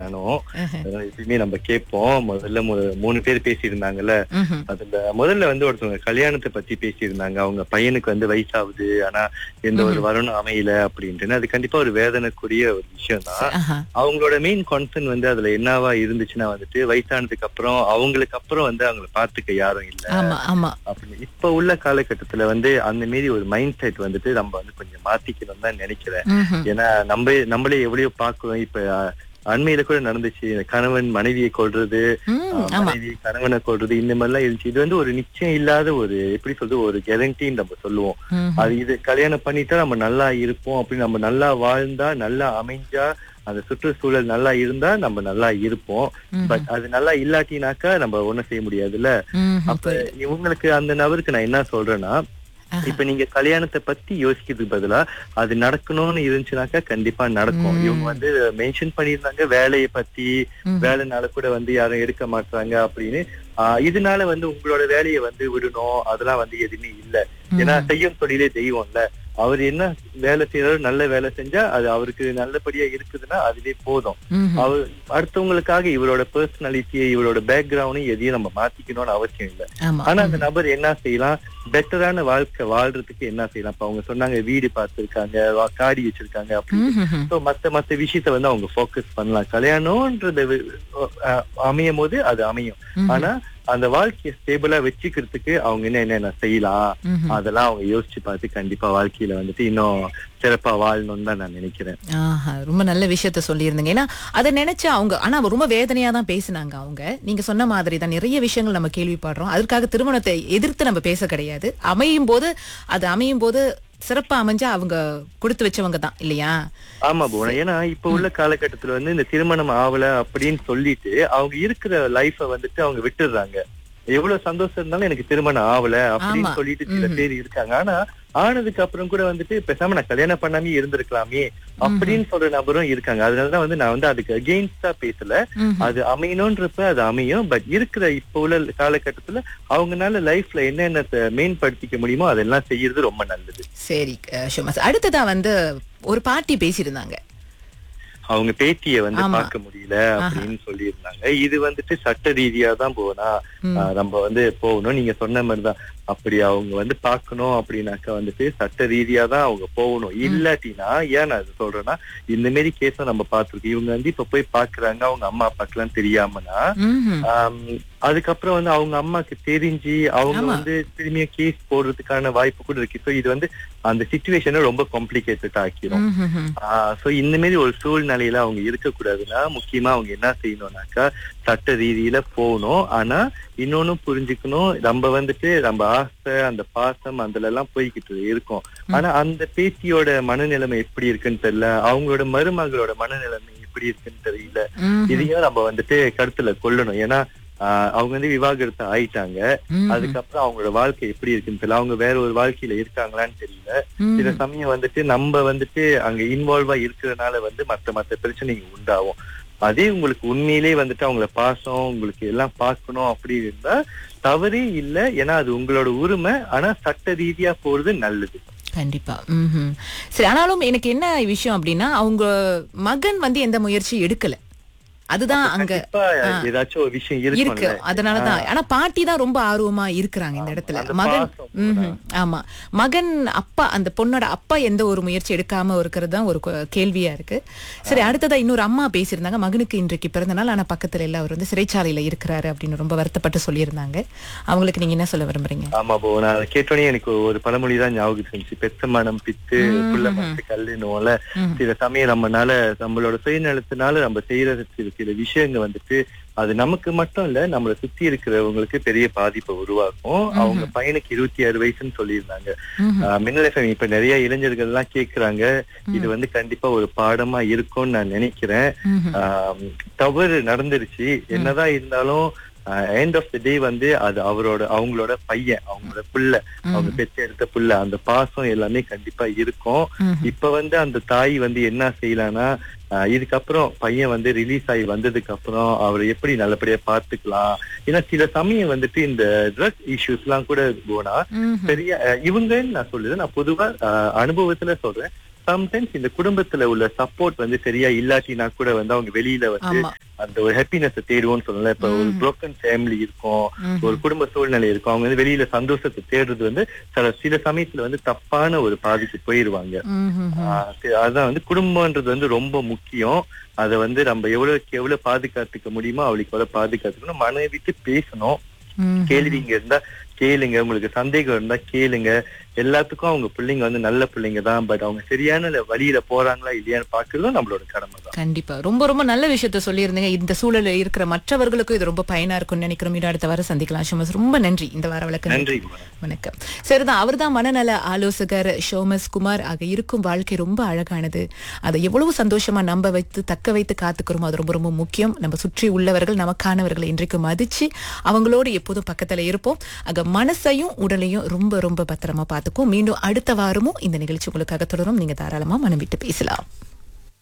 நானும் அதனால எப்பயுமே நம்ம கேட்போம் முதல்ல மு- மூணு பேர் பேசியிருந்தாங்கல்ல ம்ஹும். அதுல முதல்ல வந்து ஒருத்தவங்க கல்யாணத்தை பத்தி பேசியிருந்தாங்க அவங்க பையனுக்கு வந்து வயசாகுது ஆனா எந்த ஒரு வரணும் அமையல அப்படின்ட்டு அது கண்டிப்பா ஒரு வேதனைக்குரிய ஒரு விஷயம் தான் ஆஹா. அவங்களோட மெயின் கான்சர்ன் வந்து அதுல என்னவா இருந்துச்சுன்னா வந்துட்டு வயசானதுக்கு அப்புறம் அவங்களுக்கு அப்புறம் வந்து அவங்கள பாத்துக்க யாரும் இல்ல ஆமா ஆமா அப்படின்னு இப்ப உள்ள காலகட்டத்துல வந்து அந்த மாரி ஒரு மைண்ட் செட் வந்துட்டு நம்ம வந்து கொஞ்சம் மாத்திக்கணும் தான் நினைக்கிறேன் ம்ஹும். ஏன்னா நம்ம நம்மளே எவ்வளவோ பாக்குறோம் இப்ப அஹ், அண்மையில கூட நடந்துச்சு கணவன் மனைவியை கொள்றது ம், அஹ், ஆமா மனைவி கணவனை கொள்றது இந்த மாதிரி எல்லாம் இருந்துச்சு இது வந்து ஒரு நிச்சயம் இல்லாத ஒரு எப்படி சொல்றது ஒரு கேரண்டின்னு நம்ம சொல்லுவோம் ம்ஹும். அது இது கல்யாணம் பண்ணிட்டா நம்ம நல்லா இருப்போம் அப்படி நம்ம நல்லா வாழ்ந்தா நல்லா அமைஞ்சா அந்த சுற்றுச்சூழல் நல்லா இருந்தா நம்ம நல்லா இருப்போம் ம்ஹும். பட் அது நல்லா இல்லாட்டினாக்கா நம்ம ஒண்ணும் செய்ய முடியாதுல்ல ம்ஹும். அப்ப இவங்களுக்கு அந்த நபருக்கு நான் என்ன சொல்றேன்னா ஆஹா. இப்ப நீங்க கல்யாணத்தை பத்தி யோசிக்கிறதுக்கு பதிலா அது நடக்கணும்னு இருந்துச்சுனாக்கா கண்டிப்பா நடக்கும் ம். இவங்க வந்து மென்ஷன் பண்ணியிருந்தாங்க வேலையை பத்தி ம்ஹும். வேலைனால கூட வந்து யாரும் எடுக்க மாட்டாங்க அப்படின்னு ஆஹ் இதனால வந்து உங்களோட வேலையை வந்து விடணும் அதெல்லாம் வந்து எதுவுமே இல்ல ஏன்னா செய்யும் தொழிலே தெய்வம்ல அவர் என்ன வேலை செய்யறாரு நல்ல வேலை செஞ்சா அது அவருக்கு நல்லபடியா இருக்குதுன்னா அதுவே போதும் ம்ஹும். அவர் அடுத்தவங்களுக்காக இவரோட பர்சனாலிட்டியை இவரோட பேக்ரவுண்டையும் எதையும் நம்ம மாத்திக்கணும்னு அவசியம் இல்ல ஆமா ஆனா அந்த நபர் என்ன செய்யலாம் பெட்டரான வாழ்க்கை வாழ்றதுக்கு என்ன செய்யலாம் இப்ப அவங்க சொன்னாங்க வீடு பார்த்திருக்காங்க வா- காடி வச்சிருக்காங்க அப்படின்னு ம்ஹும். So, மத்த மத்த விஷயத்த வந்து அவங்க ஃபோக்கஸ் பண்ணலாம் கல்யாணம்ன்றது வி- அஹ் அமையும் போது அது அமையும் ம்ஹும். ஆனா அந்த வாழ்க்கையை ஸ்டேபிளா வச்சுக்கிறதுக்கு அவங்க என்ன என்னென்ன செய்யலாம் ம்ஹும். அதெல்லாம் அவங்க யோசிச்சு பார்த்து கண்டிப்பா வாழ்க்கையில வந்துட்டு இன்னும் சிறப்பா வாழணும்னு தான் நான் நினைக்கிறேன் ஆஹா, ரொம்ப நல்ல விஷயத்த சொல்லியிருந்தீங்க ஏன்னா அதை நினைச்சு அவங்க ஆனா ரொம்ப வேதனையா தான் பேசினாங்க அவங்க நீங்க சொன்ன மாதிரி தான் நிறைய விஷயங்கள் நம்ம கேள்விப்படுறோம் அதற்காக திருமணத்தை எதிர்த்து நம்ம பேச கிடையாது அமையும் போது அது அமையும் போது சிறப்பா அமைஞ்சா அவங்க கொடுத்து வச்சவங்க தான் இல்லையா ஆமா போன ஏன்னா இப்ப உள்ள காலகட்டத்துல வந்து இந்த திருமணம் ஆவல அப்படின்னு சொல்லிட்டு அவங்க இருக்கிற லைஃப வந்துட்டு அவங்க விட்டுடுறாங்க எவ்வளவு சந்தோஷம் இருந்தாலும் எனக்கு திருமணம் ஆவல அப்படின்னு ஆமா. சொல்லிட்டு சில ம்ஹும். பேர் இருக்காங்க ஆனா ஆனதுக்கு அப்புறம் கூட வந்துட்டு பேசாம நான் கல்யாணம் பண்ணாமே இருந்திருக்கலாமே அப்படின்னு சொல்ற நபரும் இருக்காங்க அதனாலதான் வந்து நான் வந்து அதுக்கு அகெயின்ஸ்டா பேசல ம்ஹும். அது அமையணும்ன்றப்ப அது அமையும் பட் இருக்கிற இப்ப உள்ள காலகட்டத்துல அவங்கனால லைஃப்ல என்னென்ன மேம்படுத்திக்க முடியுமோ அதெல்லாம் செய்யறது ரொம்ப நல்லது சரி அஹ், ஷோமாஸ் அடுத்ததா வந்து ஒரு பாட்டி பேசியிருந்தாங்க அவங்க பேத்திய வந்து ஆமா. பார்க்க முடியல அப்படின்னு சொல்லியிருந்தாங்க இது வந்துட்டு சட்ட ரீதியா தான் போனா ம். ஆஹ் நம்ம வந்து போகணும் நீங்க சொன்ன மாதிரிதான் அப்படி அவங்க வந்து பார்க்கணும் அப்படின்னாக்கா வந்துட்டு சட்ட ரீதியா தான் அவங்க போகணும் இல்லாட்டினா ஏன் நான் இது சொல்றேன்னா இந்த மாதிரி கேஸ நம்ம பார்த்திருக்கோம் இவங்க வந்து இப்ப போய் பாக்குறாங்க அவங்க அம்மா அப்பாக்கெல்லாம் தெரியாமனா ம்ஹும். ஆம், அதுக்கப்புறம் வந்து அவங்க அம்மாக்கு தெரிஞ்சு அவங்க ஆமா. வந்து திரும்பியும் கேஸ் போடுறதுக்கான வாய்ப்பு கூட இருக்கு சோ இது வந்து அந்த சுச்சுவேஷனை ரொம்ப காம்ப்ளிகேட்டட் ஆக்கிரும் ம்ஹும். சோ இந்த மாதிரி ஒரு சூழ்நிலையில அவங்க இருக்கக்கூடாதுன்னா முக்கியமா அவங்க என்ன செய்யணும்னாக்கா சட்ட ரீதியில போகணும் ஆனா இன்னொன்னு புரிஞ்சுக்கணும் நம்ம வந்துட்டு நம்ம ஆசை அந்த பாசம் அதுல எல்லாம் போய்கிட்டு இருக்கோம் ஆனா அந்த பேத்தியோட மனநிலைமை எப்படி இருக்குன்னு தெரியல அவங்களோட மருமகளோட மனநிலைமை எப்படி இருக்குன்னு தெரியல ம்ஹும். இதையும் நம்ம வந்துட்டு கருத்துல கொள்ளணும் ஏன்னா ஆஹ் அவங்க வந்து விவாகரத்து ஆயிட்டாங்க ம்ஹும். அதுக்கப்புறம் அவங்களோட வாழ்க்கை எப்படி இருக்குன்னு தெரியல அவங்க வேற ஒரு வாழ்க்கையில இருக்காங்களான்னு தெரியல சில ம்ஹும். சமயம் வந்துட்டு நம்ம வந்துட்டு அங்க இன்வால்வா இருக்கிறதுனால வந்து மத்த மத்த பிரச்சனைங்க உண்டாகும் அதே உங்களுக்கு உண்மையிலே வந்துட்டு அவங்கள பாசம் உங்களுக்கு எல்லாம் பார்க்கணும் அப்படி இருந்தா தவறே இல்ல ஏன்னா அது உங்களோட உரிமை ஆனா சட்ட ரீதியா போறது நல்லது கண்டிப்பா ம்ஹும். சரி ஆனாலும் எனக்கு என்ன விஷயம் அப்படின்னா அவங்க மகன் வந்து எந்த முயற்சியும் எடுக்கல அதுதான் அங்க கண்டிப்பா ஏதாச்சும் ஒரு விஷயம் இருக்கு இருக்கும்ல அதனாலதான் ஆனா பாட்டி தான் ரொம்ப ஆர்வமா இருக்கிறாங்க இந்த இடத்துல அந்த மகன் பாசம் ம்ஹும். ஆமா மகன் அப்பா அந்த பொண்ணோட அப்பா எந்த ஒரு முயற்சி எடுக்காம இருக்கிறது தான் ஒரு கொ- கேள்வியா இருக்கு சரி அடுத்ததா இன்னொரு அம்மா பேசியிருந்தாங்க மகனுக்கு இன்றைக்கு பிறந்த நாள் ஆனா பக்கத்துல எல்லாம் அவர் வந்து சிறைச்சாலையில இருக்கிறாரு அப்படின்னு ரொம்ப வருத்தப்பட்டு சொல்லியிருந்தாங்க அவங்களுக்கு நீங்க என்ன சொல்ல விரும்புறீங்க ஆமா போ நான் அதை கேட்டோன்னே எனக்கு ஒரு பழமொழி தான் ஞாபகம் இருந்துச்சு பெத்த மனம் பித்து புள்ள மனசு கல்லுனுவோம்ல ம்ஹும். சில சமயம் நம்மனால நம்மளோட சுயநலத்தினால நம்ம செய்யற சில சில விஷயங்கள் வந்துட்டு அது நமக்கு மட்டும் இல்ல நம்மளை சுத்தி இருக்கிறவங்களுக்கு பெரிய பாதிப்பை உருவாக்கும் அவங்க பையனுக்கு இருபத்தி ஆறு வயசுன்னு சொல்லியிருந்தாங்க ம்ஹும். ஆஹ் மின்னல் FM இப்ப நிறைய இளைஞர்கள் எல்லாம் கேக்குறாங்க இது வந்து கண்டிப்பா ஒரு பாடமா இருக்கும்னு நான் நினைக்கிறேன் ம்ஹும். ஆம், தவறு நடந்துருச்சு என்னதான் இருந்தாலும் எண்ட் ஆஃப் த டே வந்து அது அவரோட அவங்களோட பையன் அவங்களோட புள்ள அவங்க பெற்ற எடுத்த புள்ள அந்த பாசம் எல்லாமே கண்டிப்பா இருக்கும் ம்ஹும். இப்ப வந்து அந்த தாய் வந்து என்ன செய்யலாம்னா ஆஹ் இதுக்கப்புறம் பையன் வந்து ரிலீஸ் ஆகி வந்ததுக்கு அப்புறம் அவரை எப்படி நல்லபடியா பார்த்துக்கலாம் ஏன்னா சில சமயம் வந்துட்டு இந்த ட்ரக் இஷ்யூஸ் எல்லாம் கூட போனா ம்ஹும். பெரிய அஹ் இவங்கன்னு நான் சொல்லுறேன் நான் பொதுவா அஹ், அனுபவத்துல சொல்றேன் சம்டைம்ஸ் இந்த குடும்பத்துல உள்ள சப்போர்ட் வந்து சரியா இல்லாட்டினா கூட வந்து அவங்க வெளியில வந்து ஆமா அந்த ஒரு ஹாப்பினஸ் தேடுவோம்னு சொல்லலாம் இப்ப ஒரு broken ஃபேமிலி இருக்கும் ம்ஹும். ஒரு குடும்ப சூழ்நிலை இருக்கும் அவங்க வந்து வெளியில சந்தோஷத்தை தேடுறது வந்து சில சில சமயத்துல வந்து தப்பான ஒரு பாதிக்கு போயிருவாங்க ம்ஹும். ஆஹ் சரி, அதான் வந்து குடும்பம்ன்றது வந்து ரொம்ப முக்கியம் அதை வந்து நம்ம எவ்வளவுக்கு எவ்வளவு பாதுகாத்துக்க முடியுமோ அவளுக்கு எவ்வளவு பாதுகாத்துக்கணும் மனைவி விட்டு பேசணும் ம்ஹும். கேள்விங்க இருந்தா கேளுங்க உங்களுக்கு சந்தேகம் இருந்தா கேளுங்க எல்லாத்துக்கும் அவங்க பிள்ளைங்க வந்து நல்ல பிள்ளைங்க தான் பட் அவங்க சரியான வழியில போறாங்களா இல்லையான்னு பாக்குறதும் நம்மளோட கடமை தான் கண்டிப்பா ரொம்ப ரொம்ப நல்ல விஷயத்த சொல்லியிருந்தீங்க இந்த சூழல்ல இருக்கிற மற்றவர்களுக்கும் இது ரொம்ப பயனா இருக்கும்னு நினைக்கிறோம் மீண்டும் அடுத்த வாரம் சந்திக்கலாம் ஷோமஸ் ரொம்ப நன்றி இந்த வார வழக்கு நன்றி வணக்கம் சரிதான் அவர்தான் மனநல ஆலோசகர் ஷோமஸ் குமார் ஆக இருக்கும் வாழ்க்கை ரொம்ப அழகானது அதை எவ்வளவு சந்தோஷமா நம்ப வைத்து தக்க வைத்து காத்துக்கிறோமோ அது ரொம்ப ரொம்ப முக்கியம் நம்ம சுற்றி உள்ளவர்கள் நமக்கானவர்களை இன்றைக்கு மதிச்சு அவங்களோடு எப்போதும் பக்கத்துல இருப்போம் ஆக மனசையும் உடலையும் ரொம்ப ரொம்ப பத்திரமா பார்த்துக்கும் மீண்டும் அடுத்த வாரமும் இந்த நிகழ்ச்சி உங்களுக்காக தொடரும் நீங்க தாராளமா மனம் விட்டு பேசலாம்